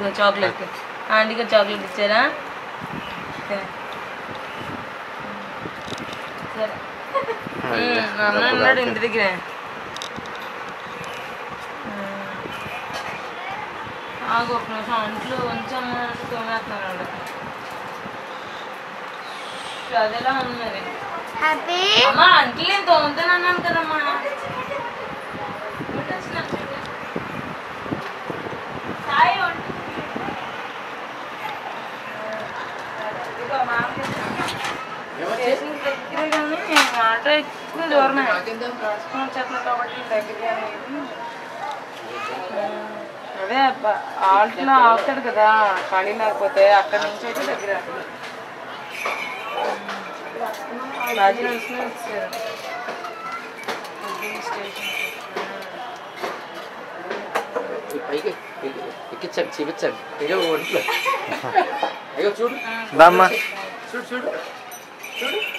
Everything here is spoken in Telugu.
ఇదిగో చాక్లెట్ ఆంటీకి చాక్లెట్ ఇచ్చారా సరే. సరే ఉమ్, నాన్న ఉన్నాడు ఇంటి దగ్గర ఆగు ఒక నిమిషం అంట్లు కొంచెం తోమేస్తున్నాడు అదేలా ఉంది మరి హ్యాపీ అమ్మా అంట్లు నేను తోముతాను అన్నాను కదమ్మా సాయి వంట ఇదిగో మామయ్య స్టేషన్ దగ్గరే కానీ ఆటో ఎక్కువ దూరమే రాసుకొని వచ్చేస్తున్నా కాబట్టి దగ్గరే అనేది అదే ఆల్ట్లో ఆపుతాడు కదా ఖాళీ లేకపోతే అక్కడ నుంచి అయితే దగ్గర రాజీ నడుచుకుని వచ్చారు స్టేషన్ పైకి ఎక్కించండి చూపించండి అయ్యో ఒంట్లో అయ్యో చూడు దామ్మా చూడు చూడు చూడు